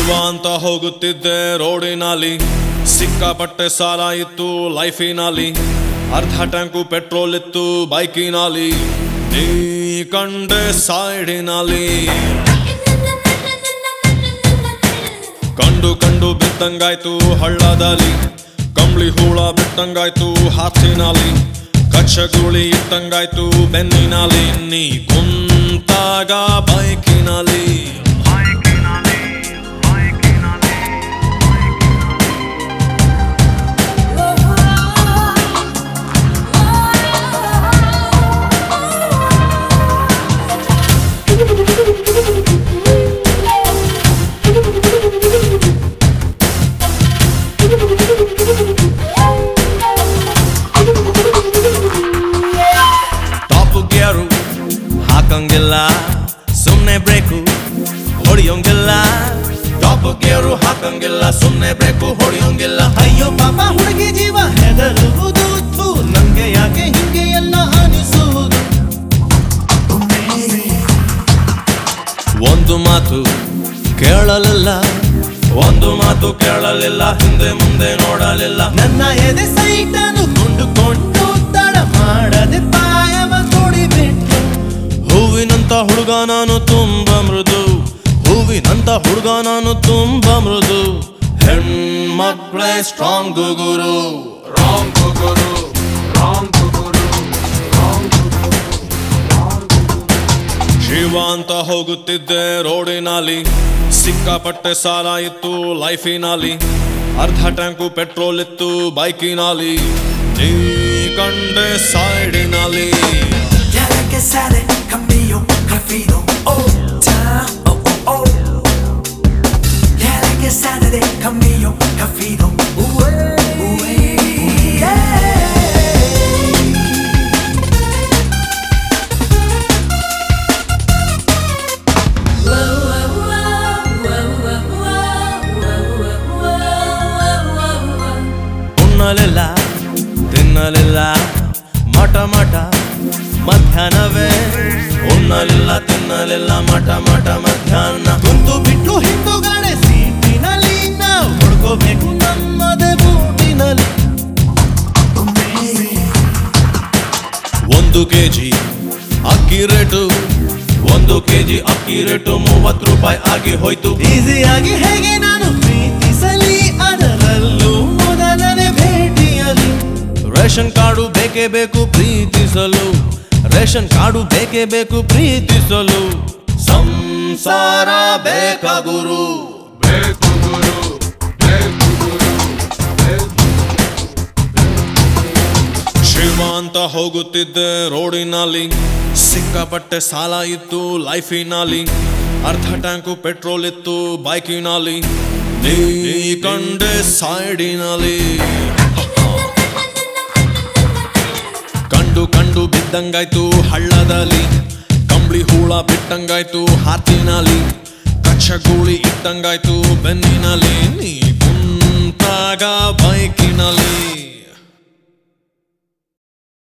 ಶಿವ ಅಂತ ಹೋಗುತ್ತಿದ್ದೆ ರೋಡಿನಲ್ಲಿ ಸಿಕ್ಕಾಪಟ್ಟೆ ಸಾಲ ಇತ್ತು ಲೈಫಿನಲ್ಲಿ ಅರ್ಧ ಟ್ಯಾಂಕು ಪೆಟ್ರೋಲ್ ಇತ್ತು ಬೈಕಿನಲ್ಲಿ ನೀ ಕಂಡೆ ಸೈಡಿನಲ್ಲಿ ಕಂಡು ಕಂಡು ಬಿದ್ದಂಗಾಯ್ತು ಹಳ್ಳದಲ್ಲಿ ಕಂಬಳಿ ಹೂಳ ಬಿಟ್ಟಂಗಾಯ್ತು ಹಾಸಿನಲ್ಲಿ ಕಚ್ಚಗುಳಿ ಇಟ್ಟಂಗಾಯ್ತು ಬೆನ್ನಿನಲ್ಲಿ ನೀ ಕುಂತಾಗ ಬೈಕಿನಲ್ಲಿ ಟಾಪ್ ಗೇರು ಹಾಕಂಗಿಲ್ಲ ಸುಮ್ನೆ ಬ್ರೇಕು ಹೊಡಿಯೋಂಗಿಲ್ಲ ಟಾಪ್ ಗೇರು ಹಾಕಂಗಿಲ್ಲ ಸುಮ್ನೆ ಬ್ರೇಕು ಹೊಡಿಯೋಂಗಿಲ್ಲ ಅಯ್ಯೋ ಪಾಪ ಹುಡುಗಿ ಜೀವ ಹೆದರುವುದು ಥು, ನಂಗೆ ಯಾಕೆ ಹಿಂಗೆ ಎಲ್ಲ ಅನಿಸುವುದು ಒಂದು ಮಾತು ಕೇಳಲಿಲ್ಲ ಒಂದು ಮಾತು ಕೇಳಲಿಲ್ಲ ಹಿಂದೆ ಮುಂದೆ ನೋಡಲಿಲ್ಲ ನನ್ನ ಎದೆ ಸೈಟನ್ನು ಕೊಂಡುಕೊಂಡು ತಡ ಮಾಡದೆ ಪಾಯವ ತೊಡಿಬಿಟ್ಟು ಹೂವಿನಂತ ಹುಡುಗ ನಾನು ತುಂಬ ಮೃದು ಹೂವಿನಂತ ಹುಡುಗ ನಾನು ತುಂಬ ಮೃದು ಹೆಣ್ಮಕ್ಳೇ ಸ್ಟ್ರಾಂಗ್ ಗುರು ರಾಂಗ್ ಗುರು ರಾಂಗ್ ಗುರು ಶಿವ ಅಂತ ಹೋಗುತ್ತಿದ್ದೆ ರೋಡಿನಲ್ಲಿ ಸಿಕ್ಕಾಪಟ್ಟೆ ಸಾಲ ಇತ್ತು ಲೈಫಿನಲ್ಲಿ ಅರ್ಧ ಟ್ಯಾಂಕು ಪೆಟ್ರೋಲ್ ಇತ್ತು ಬೈಕಿನಲ್ಲಿ ನೀ ಕಂಡೆ ಸೈಡಿನಲ್ಲಿ Ya la que sale, cambio, grafido, oh, time, oh, oh, oh. Ya la que sale de cambio, grafido, ué, ué, yeah. ಉಣ್ಣಲಿಲ್ಲ ತಿನ್ನಲಿಲ್ಲ ಮಠ ಮಠ ಮಧ್ಯಾಹ್ನವೇ ಉಣ್ಣಲಿಲ್ಲ ತಿನ್ನಲಿಲ್ಲ ಮಠ ಮಠ ಮಧ್ಯಾಹ್ನ ಕುಂತು ಬಿಟ್ಟು ಹಿಂದುಗಡೆ ಸೀಟಿನಲ್ಲಿ ನಾವು ಹುಡ್ಕೋಬೇಕು ನಮ್ಮದೇ ಬೂಟಿನಲ್ಲಿ ಒಂದು ಕೆಜಿ ಅಕ್ಕಿ ರೇಟು ಒಂದು ಕೆಜಿ ಅಕ್ಕಿ ರೇಟು ಮೂವತ್ತು ರೂಪಾಯಿ ಆಗಿ ಹೋಯ್ತು ಈಸಿಯಾಗಿ ಹೇಗೆ ನಾನು ಪ್ರೀತಿಸಲಿ ಅದರಲ್ಲೂ ಮೊದಲನೇ ಭೇಟಿಯಲ್ಲಿ ರೇಷನ್ ಕಾರ್ಡು ಬೇಕೇ ಬೇಕು ಪ್ರೀತಿಸಲು ರೇಷನ್ ಕಾರ್ಡು ಬೇಕೇ ಬೇಕು ಪ್ರೀತಿಸಲು ಸಂಸಾರ ಬೇಕ ಗುರು ಬೇಕು ಗುರು ಬೇಕು ಗುರು ಶಿವ ಅಂತ ಹೋಗುತ್ತಿದ್ದೆ ರೋಡಿನಲ್ಲಿ ಸಿಕ್ಕಾಪಟ್ಟೆ ಸಾಲ ಇತ್ತು ಲೈಫಿನಲ್ಲಿ ಅರ್ಧ ಟ್ಯಾಂಕು ಪೆಟ್ರೋಲ್ ಇತ್ತು ಬೈಕಿನಲ್ಲಿ ನೀ ಕಂಡೆ ಸೈಡಿನಲ್ಲಿ ಕಂಡು ಕಂಡು ಬಿದ್ದಂಗಾಯ್ತು ಹಳ್ಳದಲ್ಲಿ ಕಂಬಳಿ ಹೂಳ ಬಿಟ್ಟಂಗಾಯ್ತು ಹಾತಿನಲ್ಲಿ ಕಚ್ಚಗೂಳಿ ಇಟ್ಟಂಗಾಯ್ತು ಬೆನ್ನಿನಲ್ಲಿ ನೀ ಕುಂತಾಗ ಬೈಕಿನಲ್ಲಿ